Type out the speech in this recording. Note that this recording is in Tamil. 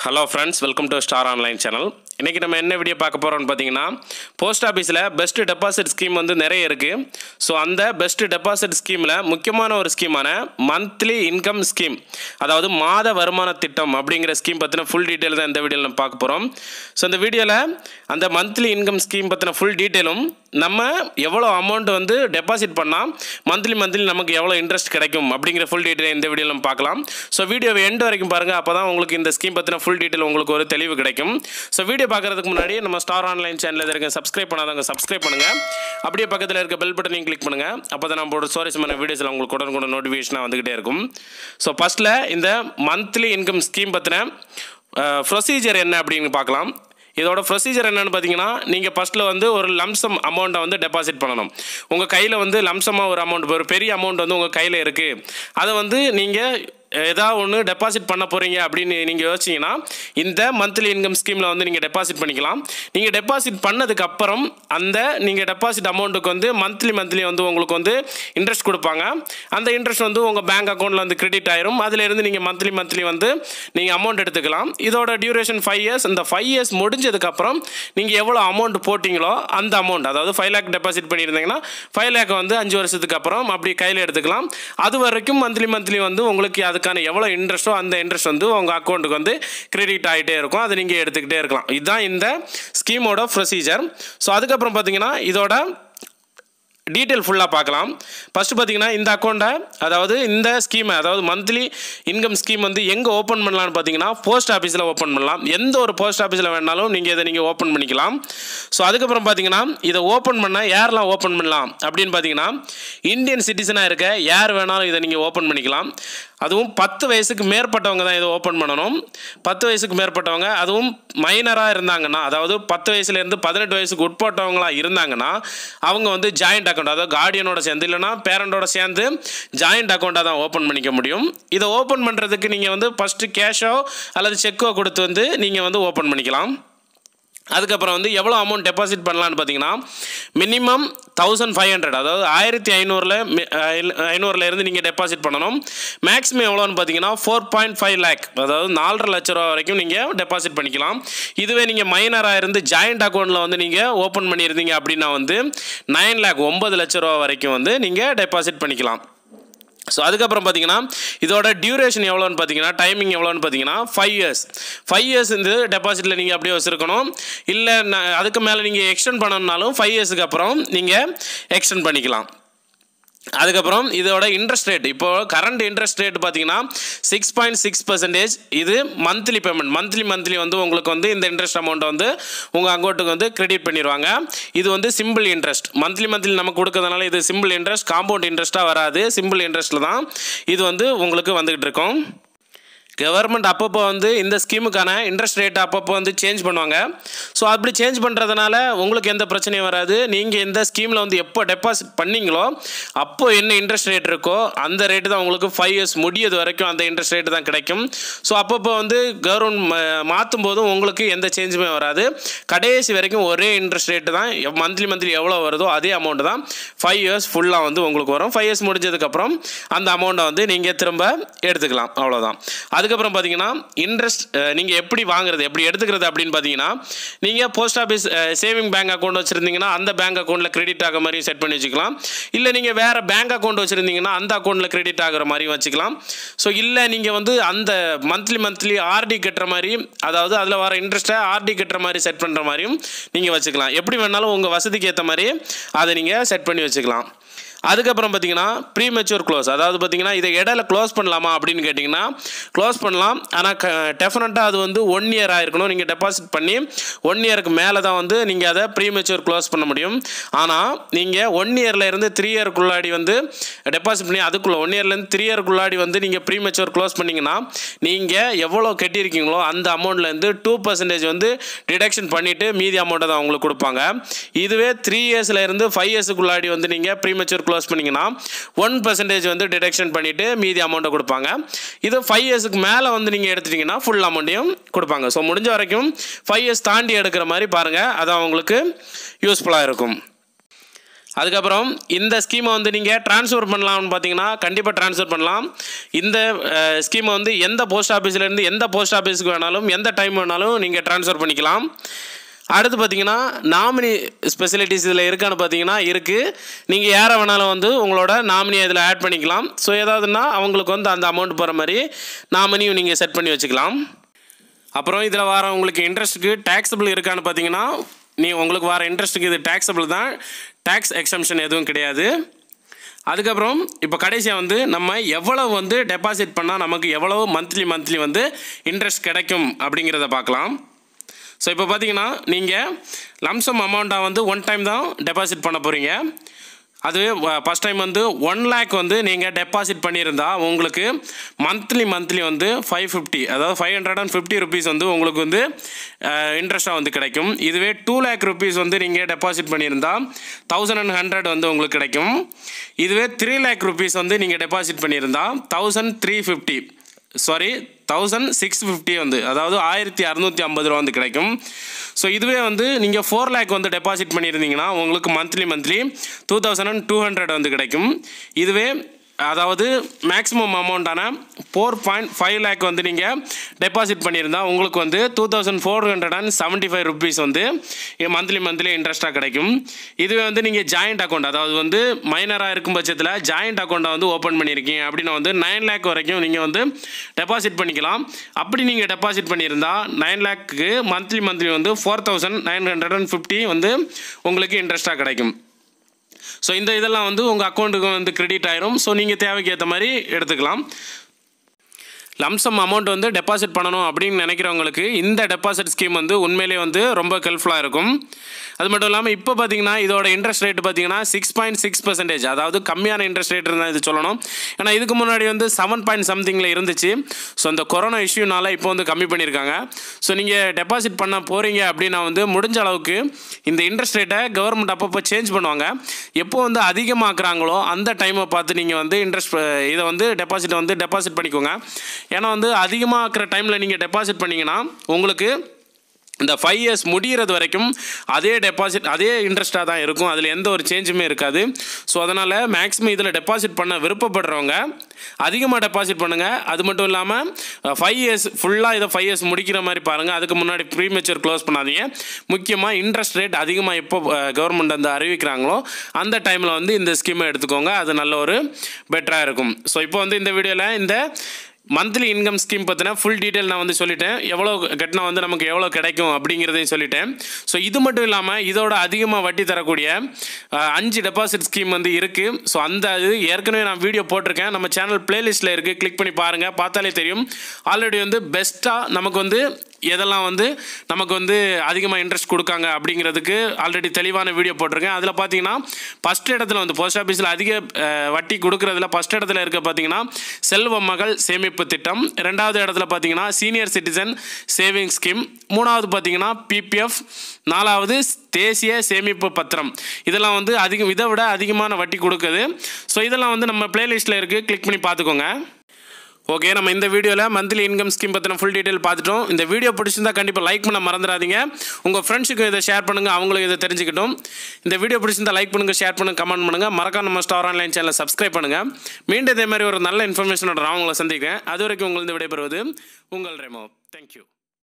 hello friends welcome to Star Online channel இன்றைக்கி நம்ம என்ன வீடியோ பார்க்க போகிறோம்னு பார்த்தீங்கன்னா போஸ்ட் ஆஃபீஸில் பெஸ்ட் டெபாசிட் ஸ்கீம் வந்து நிறைய இருக்குது ஸோ அந்த பெஸ்ட் டெபாசிட் ஸ்கீமில் முக்கியமான ஒரு ஸ்கீமான மந்த்லி இன்கம் ஸ்கீம் அதாவது மாத வருமான திட்டம் அப்படிங்கிற ஸ்கீம் பற்றின ஃபுல் டீட்டெயில் தான் இந்த வீடியோவில் நம்ம பார்க்க போகிறோம் ஸோ இந்த வீடியோவில் அந்த மந்த்லி இன்கம் ஸ்கீம் பற்றின ஃபுல் டீட்டெயிலும் நம்ம எவ்வளோ அமௌண்ட் வந்து டெபாசிட் பண்ணால் மந்த்லி மந்த்லி நமக்கு எவ்வளோ இன்ட்ரெஸ்ட் கிடைக்கும் அப்படிங்கிற ஃபுல் டீட்டெயில் இந்த வீடியோவில் நம்ம பார்க்கலாம் ஸோ வீடியோவை எண்ட் வரைக்கும் பாருங்கள் அப்போ தான் உங்களுக்கு இந்த ஸ்கீம் பற்றின ஃபுல் டீட்டெயில் உங்களுக்கு ஒரு தெளிவு கிடைக்கும் ஸோ வீடியோ பார்க்குறதுக்கு முன்னாடி நம்ம ஸ்டார் ஆன்லைன் சேனலில் இருக்க சப்ஸ்கிரைப் பண்ணாதவங்க சப்ஸ்கிரைப் பண்ணுங்கள் அப்படியே பக்கத்தில் இருக்க பெல் பட்டனையும் கிளிக் பண்ணுங்கள் அப்போ தான் நம்ம போட சுவாரஸ்யமான வீடியோஸில் உங்களுக்கு உடனுக்குடன் நோட்டிஃபிகேஷனாக வந்துகிட்டே இருக்கும் ஸோ ஃபஸ்ட்டில் இந்த மந்த்லி இன்கம் ஸ்கீம் பற்றின ப்ரொசீஜர் என்ன அப்படின்னு பார்க்கலாம் இதோட ப்ரொசீஜர் என்னென்னு பார்த்தீங்கன்னா நீங்கள் ஃபஸ்ட்டில் வந்து ஒரு லம்சம் அமௌண்ட்டை வந்து டெபாசிட் பண்ணணும் உங்கள் கையில் வந்து லம்சமாக ஒரு அமௌண்ட் ஒரு பெரிய அமௌண்ட் வந்து உங்கள் கையில் இருக்குது அதை வந்து நீங்கள் ஏதாவது ஒன்று டெபாசிட் பண்ண போகிறீங்க அப்படின்னு நீங்கள் யோசிச்சிங்கன்னா இந்த மந்த்லி இன்கம் ஸ்கீமில் வந்து நீங்கள் டெபாசிட் பண்ணிக்கலாம் நீங்கள் டெபாசிட் பண்ணதுக்கு அப்புறம் அந்த நீங்கள் டெபாசிட் அமௌண்ட்டுக்கு வந்து மந்த்லி மந்த்லி வந்து உங்களுக்கு வந்து இன்ட்ரெஸ்ட் கொடுப்பாங்க அந்த இன்ட்ரெஸ்ட் வந்து உங்கள் பேங்க் அக்கௌண்ட்டில் வந்து கிரெடிட் ஆயிரும் அதிலிருந்து நீங்கள் மந்த்லி மந்த்லி வந்து நீங்கள் அமௌண்ட் எடுத்துக்கலாம் இதோட டியூரேஷன் ஃபைவ் இயர்ஸ் இந்த ஃபைவ் இயர்ஸ் முடிஞ்சதுக்கப்புறம் நீங்கள் எவ்வளோ அமௌண்ட் போட்டிங்களோ அந்த அமௌண்ட் அதாவது ஃபைவ் லேக் டெபாசிட் பண்ணியிருந்தீங்கன்னா ஃபைவ் லேக் வந்து அஞ்சு வருஷத்துக்கு அப்புறம் அப்படி கையில் எடுத்துக்கலாம் அது வரைக்கும் மந்த்லி மந்த்லி வந்து உங்களுக்கு அதுக்கான எவ்வளோ இன்ட்ரெஸ்ட்டோ அந்த இன்ட்ரெஸ்ட் வந்து உங்கள் அக்கௌண்ட்டுக்கு வந்து கிரெடிட் ஆகிட்டே இருக்கும் அதை நீங்கள் எடுத்துக்கிட்டே இருக்கலாம் இதுதான் இந்த ஸ்கீமோட ப்ரொசீஜர் ஸோ அதுக்கப்புறம் பார்த்தீங்கன்னா இதோட டீட்டெயில் ஃபுல்லாக பார்க்கலாம் ஃபஸ்ட்டு பார்த்தீங்கன்னா இந்த அக்கௌண்ட்டை அதாவது இந்த ஸ்கீமை அதாவது மந்த்லி இன்கம் ஸ்கீம் வந்து எங்கே ஓப்பன் பண்ணலாம்னு பார்த்தீங்கன்னா போஸ்ட் ஆஃபீஸில் ஓப்பன் பண்ணலாம் எந்த ஒரு போஸ்ட் ஆஃபீஸில் வேணாலும் நீங்கள் இதை நீங்கள் ஓப்பன் பண்ணிக்கலாம் ஸோ அதுக்கப்புறம் பார்த்தீங்கன்னா இதை ஓப்பன் பண்ண யாரெல்லாம் ஓப்பன் பண்ணலாம் அப்படின்னு பார்த்தீங்கன்னா இந்தியன் சிட்டிசனாக இருக்க யார் வேணாலும் இதை நீங்கள் ஓப்பன் பண்ணிக்கலாம் அதுவும் பத்து வயசுக்கு மேற்பட்டவங்க தான் இதை ஓப்பன் பண்ணணும் பத்து வயசுக்கு மேற்பட்டவங்க அதுவும் மைனராக இருந்தாங்கன்னா அதாவது பத்து வயசுலேருந்து பதினெட்டு வயசுக்கு உட்பட்டவங்களாக இருந்தாங்கன்னா அவங்க வந்து ஜாயிண்ட் அக்கௌண்ட் அதாவது கார்டியனோட சேர்ந்து இல்லைனா பேரண்டோட சேர்ந்து ஜாயிண்ட் அக்கௌண்ட்டாக தான் ஓப்பன் பண்ணிக்க முடியும் இதை ஓப்பன் பண்ணுறதுக்கு நீங்கள் வந்து ஃபஸ்ட்டு கேஷோ அல்லது செக்கோ கொடுத்து வந்து நீங்கள் வந்து ஓப்பன் பண்ணிக்கலாம் அதுக்கப்புறம் வந்து எவ்வளோ அமௌண்ட் டெபாசிட் பண்ணலான்னு பார்த்தீங்கன்னா மினிமம் தௌசண்ட் ஃபைவ் ஹண்ட்ரட் அதாவது ஆயிரத்தி ஐநூறில் ஐநூறுல இருந்து நீங்கள் டெபாசிட் பண்ணணும் மேக்ஸிமம் எவ்வளோன்னு பார்த்தீங்கன்னா ஃபோர் பாயிண்ட் ஃபைவ் லேக் அதாவது நாலரை லட்ச ரூபா வரைக்கும் நீங்கள் டெபாசிட் பண்ணிக்கலாம் இதுவே நீங்கள் மைனராக இருந்து ஜாயிண்ட் அக்கௌண்ட்டில் வந்து நீங்கள் ஓப்பன் பண்ணியிருந்தீங்க அப்படின்னா வந்து நைன் லேக் ஒம்பது லட்ச ரூபா வரைக்கும் வந்து நீங்கள் டெபாசிட் பண்ணிக்கலாம் ஸோ அதுக்கப்புறம் பார்த்தீங்கன்னா இதோட டியூரேஷன் எவ்வளோன்னு பார்த்தீங்கன்னா டைமிங் எவ்வளோன்னு பார்த்தீங்கன்னா ஃபைவ் இயர்ஸ் ஃபைவ் இயர்ஸ் இந்த டெபாசிட்டில் நீங்கள் அப்படியே வச்சுருக்கணும் இல்லை அதுக்கு மேலே நீங்கள் எக்ஸ்டெண்ட் பண்ணணுன்னாலும் ஃபைவ் இயர்ஸுக்கு அப்புறம் நீங்கள் எக்ஸ்டெண்ட் பண்ணிக்கலாம் அதுக்கப்புறம் இதோட இன்ட்ரெஸ்ட் ரேட் இப்போ கரண்ட் இன்ட்ரெஸ்ட் ரேட் பார்த்தீங்கன்னா சிக்ஸ் பாயிண்ட் சிக்ஸ் பர்சன்டேஜ் இது மந்த்லி பேமெண்ட் மந்த்லி மந்த்லி வந்து உங்களுக்கு வந்து இந்த இன்ட்ரெஸ்ட் அமௌண்ட்டை வந்து உங்கள் அக்கௌண்ட்டுக்கு வந்து கிரெடிட் பண்ணிடுவாங்க இது வந்து சிம்பிள் இன்ட்ரெஸ்ட் மந்த்லி மந்த்லி நமக்கு கொடுக்கறதுனால இது சிம்பிள் இன்ட்ரெஸ்ட் காம்பவுண்ட் இன்ட்ரெஸ்ட்டாக வராது சிம்பிள் இன்ட்ரெஸ்ட்டில் தான் இது வந்து உங்களுக்கு வந்துக்கிட்டு இருக்கும் கவர்மெண்ட் அப்பப்போ வந்து இந்த ஸ்கீமுக்கான இன்ட்ரெஸ்ட் ரேட் அப்பப்போ வந்து சேஞ்ச் பண்ணுவாங்க ஸோ அப்படி சேஞ்ச் பண்ணுறதுனால உங்களுக்கு எந்த பிரச்சனையும் வராது நீங்கள் இந்த ஸ்கீமில் வந்து எப்போ டெபாசிட் பண்ணீங்களோ அப்போ என்ன இன்ட்ரெஸ்ட் ரேட் இருக்கோ அந்த ரேட்டு தான் உங்களுக்கு ஃபைவ் இயர்ஸ் முடியது வரைக்கும் அந்த இன்ட்ரெஸ்ட் ரேட்டு தான் கிடைக்கும் ஸோ அப்பப்போ வந்து கவர்மெண்ட் மாற்றும் போதும் உங்களுக்கு எந்த சேஞ்சுமே வராது கடைசி வரைக்கும் ஒரே இன்ட்ரெஸ்ட் ரேட்டு தான் மந்த்லி மந்த்லி எவ்வளோ வருதோ அதே அமௌண்ட் தான் ஃபைவ் இயர்ஸ் ஃபுல்லாக வந்து உங்களுக்கு வரும் ஃபைவ் இயர்ஸ் முடிஞ்சதுக்கப்புறம் அந்த அமௌண்ட்டை வந்து நீங்கள் திரும்ப எடுத்துக்கலாம் அவ்வளோதான் அதுக்கப்புறம் பார்த்தீங்கன்னா இன்ட்ரெஸ்ட் நீங்கள் எப்படி வாங்குறது எப்படி எடுத்துக்கிறது அப்படின்னு பார்த்தீங்கன்னா நீங்கள் post office saving bank account வச்சுருந்தீங்கன்னா அந்த பேங்க் அக்கௌண்ட்டில் கிரெடிட் ஆகிற மாதிரியும் செட் பண்ணி வச்சுக்கலாம் இல்லை நீங்கள் வேறு பேங்க் அக்கௌண்ட் வச்சுருந்தீங்கன்னா அந்த அக்கௌண்ட்டில் கிரெடிட் ஆகிற மாதிரியும் வச்சுக்கலாம் ஸோ இல்லை நீங்கள் வந்து அந்த மந்த்லி மந்த்லி ஆர்டி கட்டுற மாதிரி அதாவது அதில் வர இன்ட்ரெஸ்ட்டை ஆர்டி கட்டுற மாதிரி செட் பண்ணுற மாதிரியும் நீங்கள் வச்சுக்கலாம் எப்படி வேணாலும் உங்கள் வசதிக்கு ஏற்ற மாதிரி அதை நீங்கள் செட் பண்ணி வச்சுக்கலாம் அதுக்கப்புறம் பார்த்தீங்கன்னா ப்ரீ மெச்சூர் க்ளோஸ் அதாவது பார்த்தீங்கன்னா இதை இடையில க்ளோஸ் பண்ணலாமா அப்படின்னு கேட்டிங்கன்னா க்ளோஸ் பண்ணலாம் ஆனால் க டெஃபினட்டாக அது வந்து ஒன் இயர் ஆயிருக்கணும் நீங்கள் டெபாசிட் பண்ணி ஒன் இயருக்கு மேலே தான் வந்து நீங்கள் அதை ப்ரீ மெச்சூர் க்ளோஸ் பண்ண முடியும் ஆனால் நீங்கள் ஒன் இயரில் இருந்து த்ரீ இயர்க்குள்ளாடி வந்து டெபாசிட் பண்ணி அதுக்குள்ளே ஒன் இயர்லேருந்து த்ரீ இயர்க்குள்ளாடி வந்து நீங்கள் ப்ரீ மெச்சூர் க்ளோஸ் பண்ணிங்கன்னா நீங்கள் எவ்வளோ கட்டியிருக்கீங்களோ அந்த அமௌண்ட்லேருந்து டூ பர்சன்டேஜ் வந்து டிடக்ஷன் பண்ணிவிட்டு மீதி அமௌண்ட்டை தான் உங்களுக்கு கொடுப்பாங்க இதுவே த்ரீ இயர்ஸில் இருந்து ஃபைவ் இயர்ஸுக்குள்ளாடி வந்து நீங்கள் ப்ரீ மெச்சூர் க்ளோஸ் பண்ணிங்கன்னா ஒன் பர்சன்டேஜ் வந்து டிடக்ஷன் பண்ணிவிட்டு மீதி அமௌண்ட்டை கொடுப்பாங்க இது ஃபைவ் இயர்ஸுக்கு மேலே வந்து நீங்கள் எடுத்துட்டிங்கன்னா ஃபுல் அமௌண்ட்டையும் கொடுப்பாங்க ஸோ முடிஞ்ச வரைக்கும் ஃபைவ் இயர்ஸ் தாண்டி எடுக்கிற மாதிரி பாருங்கள் அது அவங்களுக்கு யூஸ்ஃபுல்லாக இருக்கும் அதுக்கப்புறம் இந்த ஸ்கீமை வந்து நீங்கள் ட்ரான்ஸ்ஃபர் பண்ணலாம்னு பார்த்தீங்கன்னா கண்டிப்பாக ட்ரான்ஸ்ஃபர் பண்ணலாம் இந்த ஸ்கீமை வந்து எந்த போஸ்ட் ஆஃபீஸ்லேருந்து எந்த போஸ்ட் ஆஃபீஸுக்கு வேணாலும் எந்த டைம் வேணாலும் நீங்கள் ட்ரான்ஸ்ஃபர் பண்ணிக்கலாம் அடுத்து பார்த்தீங்கன்னா நாமினி ஸ்பெசிலிட்டிஸ் இதில் இருக்கான்னு பார்த்தீங்கன்னா இருக்குது நீங்கள் யாரை வேணாலும் வந்து உங்களோட நாமினியை இதில் ஆட் பண்ணிக்கலாம் ஸோ ஏதாவதுன்னா அவங்களுக்கு வந்து அந்த அமௌண்ட் போகிற மாதிரி நாமினியும் நீங்கள் செட் பண்ணி வச்சுக்கலாம் அப்புறம் இதில் வர உங்களுக்கு இன்ட்ரெஸ்ட்டுக்கு டேக்ஸபிள் இருக்கான்னு பார்த்தீங்கன்னா நீ உங்களுக்கு வர இன்ட்ரெஸ்ட்டுக்கு இது டேக்ஸபிள் தான் டேக்ஸ் எக்ஸம்ஷன் எதுவும் கிடையாது அதுக்கப்புறம் இப்போ கடைசியாக வந்து நம்ம எவ்வளவு வந்து டெபாசிட் பண்ணால் நமக்கு எவ்வளவு மந்த்லி மந்த்லி வந்து இன்ட்ரெஸ்ட் கிடைக்கும் அப்படிங்கிறத பார்க்கலாம் ஸோ இப்போ பார்த்தீங்கன்னா நீங்கள் லம்சம் அமௌண்ட்டாக வந்து ஒன் டைம் தான் டெபாசிட் பண்ண போகிறீங்க அதுவே ஃபஸ்ட் டைம் வந்து ஒன் லேக் வந்து நீங்கள் டெபாசிட் பண்ணியிருந்தா உங்களுக்கு மந்த்லி மந்த்லி வந்து ஃபைவ் ஃபிஃப்டி அதாவது five hundred and fifty rupees வந்து உங்களுக்கு வந்து இன்ட்ரெஸ்ட்டாக வந்து கிடைக்கும் இதுவே டூ லேக் ருபீஸ் வந்து நீங்கள் டெபாசிட் பண்ணியிருந்தா தௌசண்ட் அண்ட் ஹண்ட்ரட் வந்து உங்களுக்கு கிடைக்கும் இதுவே த்ரீ லேக் ருபீஸ் வந்து நீங்கள் டெபாசிட் பண்ணியிருந்தா thousand three fifty sorry thousand six fifty வந்து அதாவது ஆயிரத்தி அறநூற்றி ஐம்பது ரூபா வந்து கிடைக்கும் ஸோ இதுவே வந்து நீங்கள் ஃபோர் லேக் வந்து டெபாசிட் பண்ணியிருந்தீங்கன்னா உங்களுக்கு monthly monthly two thousand and two hundred வந்து கிடைக்கும் இதுவே அதாவது மேக்ஸிமம் அமௌண்ட்டான ஃபோர் பாயிண்ட் ஃபைவ் லேக் வந்து நீங்கள் டெபாசிட் பண்ணியிருந்தா உங்களுக்கு வந்து two thousand four hundred and seventy five rupees வந்து மந்த்லி மந்த்லி இன்ட்ரெஸ்ட்டாக கிடைக்கும் இதுவே வந்து நீங்கள் ஜாயிண்ட் அக்கௌண்ட் அதாவது வந்து மைனராக இருக்கும் பட்சத்தில் ஜாயிண்ட் அக்கௌண்ட்டை வந்து ஓப்பன் பண்ணியிருக்கீங்க அப்படின்னு வந்து நைன் லேக் வரைக்கும் நீங்கள் வந்து டெபாசிட் பண்ணிக்கலாம் அப்படி நீங்கள் டெபாசிட் பண்ணியிருந்தா நைன் லேக்கு மந்த்லி மந்த்லி வந்து four thousand nine hundred and fifty வந்து உங்களுக்கு இன்ட்ரெஸ்ட்டாக கிடைக்கும் ஸோ இந்த இதெல்லாம் வந்து உங்கள் அக்கௌண்ட்டுக்கு வந்து கிரெடிட் ஆயிரும் ஸோ நீங்கள் தேவைக்கு ஏற்ற மாதிரி எடுத்துக்கலாம் லம்சம் அமௌண்ட் வந்து டெபாசிட் பண்ணணும் அப்படின்னு நினைக்கிறவங்களுக்கு இந்த டெபாசிட் ஸ்கீம் வந்து உண்மையிலே வந்து ரொம்ப ஹெல்ப்ஃபுல்லாக இருக்கும் அது மட்டும் இல்லாமல் இப்போ பார்த்தீங்கன்னா இதோட இன்ட்ரெஸ்ட் ரேட் பார்த்தீங்கன்னா சிக்ஸ் பாயிண்ட் சிக்ஸ் பர்சன்டேஜ் அதாவது கம்மியான இன்ட்ரெஸ்ட் ரேட் இருந்தால் இது சொல்லணும் ஏன்னா இதுக்கு முன்னாடி வந்து செவன் பாயிண்ட் சம்திங்கில் இருந்துச்சு ஸோ அந்த கொரோனா இஷ்யூனால இப்போ வந்து கம்மி பண்ணியிருக்காங்க ஸோ நீங்கள் டெபாசிட் பண்ண போகிறீங்க அப்படின்னா வந்து முடிஞ்ச அளவுக்கு இந்த இன்ட்ரெஸ்ட் ரேட்டை கவர்மெண்ட் அப்பப்போ சேஞ்ச் பண்ணுவாங்க எப்போ வந்து அதிகமாக்குறாங்களோ அந்த டைமை பார்த்து நீங்கள் வந்து இன்ட்ரெஸ்ட் இதை வந்து டெபாசிட் வந்து டெபாசிட் பண்ணிக்கோங்க ஏன்னா வந்து அதிகமாக்குற டைமில் நீங்கள் டெபாசிட் பண்ணிங்கன்னா உங்களுக்கு இந்த ஃபைவ் இயர்ஸ் முடிகிறது வரைக்கும் அதே டெபாசிட் அதே இன்ட்ரெஸ்ட்டாக தான் இருக்கும் அதில் எந்த ஒரு சேஞ்சுமே இருக்காது ஸோ அதனால் மேக்ஸிமம் இதில் டெபாசிட் பண்ண விருப்பப்படுறவங்க அதிகமாக டெபாசிட் பண்ணுங்கள் அது மட்டும் இல்லாமல் ஃபைவ் இயர்ஸ் ஃபுல்லாக இதை ஃபைவ் இயர்ஸ் முடிக்கிற மாதிரி பாருங்கள் அதுக்கு முன்னாடி ப்ரீமெச்சர் க்ளோஸ் பண்ணாதீங்க முக்கியமாக இன்ட்ரெஸ்ட் ரேட் அதிகமாக எப்போ கவர்மெண்ட் வந்து அறிவிக்கிறாங்களோ அந்த டைமில் வந்து இந்த ஸ்கீமை எடுத்துக்கோங்க அது நல்ல ஒரு பெட்டராக இருக்கும் ஸோ இப்போ வந்து இந்த வீடியோவில் இந்த மந்த்லி இன்கம் ஸ்கீம் பற்றின ஃபுல் டீட்டெயில் நான் வந்து சொல்லிட்டேன் எவ்வளோ கட்டினா வந்து நமக்கு எவ்வளோ கிடைக்கும் அப்படிங்கிறதையும் சொல்லிட்டேன் ஸோ இது மட்டும் இல்லாமல் இதோட அதிகமாக வட்டி தரக்கூடிய அஹ், அஞ்சு டெபாசிட் ஸ்கீம் வந்து இருக்குது ஸோ அந்த இது ஏற்கனவே நான் வீடியோ போட்டிருக்கேன் நம்ம சேனல் பிளேலிஸ்ட்டில் இருக்குது கிளிக் பண்ணி பாருங்கள் பார்த்தாலே தெரியும் ஆல்ரெடி வந்து பெஸ்ட்டாக நமக்கு வந்து எதெல்லாம் வந்து நமக்கு வந்து அதிகமாக இன்ட்ரெஸ்ட் கொடுக்காங்க அப்படிங்கிறதுக்கு ஆல்ரெடி தெளிவான வீடியோ போட்டிருக்கேன் அதில் பார்த்தீங்கன்னா ஃபஸ்ட் இடத்துல வந்து போஸ்ட் ஆஃபீஸில் அதிக அஹ், வட்டி கொடுக்குறதுல ஃபஸ்ட் இடத்துல இருக்க பார்த்தீங்கன்னா செல்வ மகள் சேமிப்பு திட்டம் ரெண்டாவது இடத்துல பார்த்தீங்கன்னா சீனியர் சிட்டிசன் சேவிங் ஸ்கீம் மூணாவது பார்த்தீங்கன்னா பிபிஎஃப் நாலாவது தேசிய சேமிப்பு பத்திரம் இதெல்லாம் வந்து அதிகம் இதை விட அதிகமான வட்டி கொடுக்குது ஸோ இதெல்லாம் வந்து நம்ம பிளேலிஸ்ட்டில் இருக்குது கிளிக் பண்ணி பார்த்துக்கோங்க ஓகே நம்ம இந்த வீடியோவில் மந்த்லி இன்கம் ஸ்கீம் பற்றின ஃபுல் டீட்டெயில் பார்த்துட்டோம் இந்த வீடியோ பிடிச்சிருந்தா கண்டிப்பாக லைக் பண்ண மறந்துடாதீங்க உங்கள் ஃப்ரெண்ட்ஸுக்கும் இதை ஷேர் பண்ணுங்கள் அவங்களும் இதை தெரிஞ்சுக்கிட்டும் இந்த வீடியோ பிடிச்சிருந்தா லைக் பண்ணுங்கள் ஷேர் பண்ணுங்கள் கமெண்ட் பண்ணுங்கள் மறக்காம நம்ம ஸ்டார் ஆன்லைன் சேனலை சப்ஸ்கிரைப் பண்ணுங்கள் மீண்டும் இதே மாதிரி ஒரு நல்ல இன்ஃபர்மேஷனோட நான் உங்களை சந்திக்கிறேன் அது வரைக்கும் உங்களிருந்து விடைபெறுவது உங்கள் ரெமோ தேங்க்யூ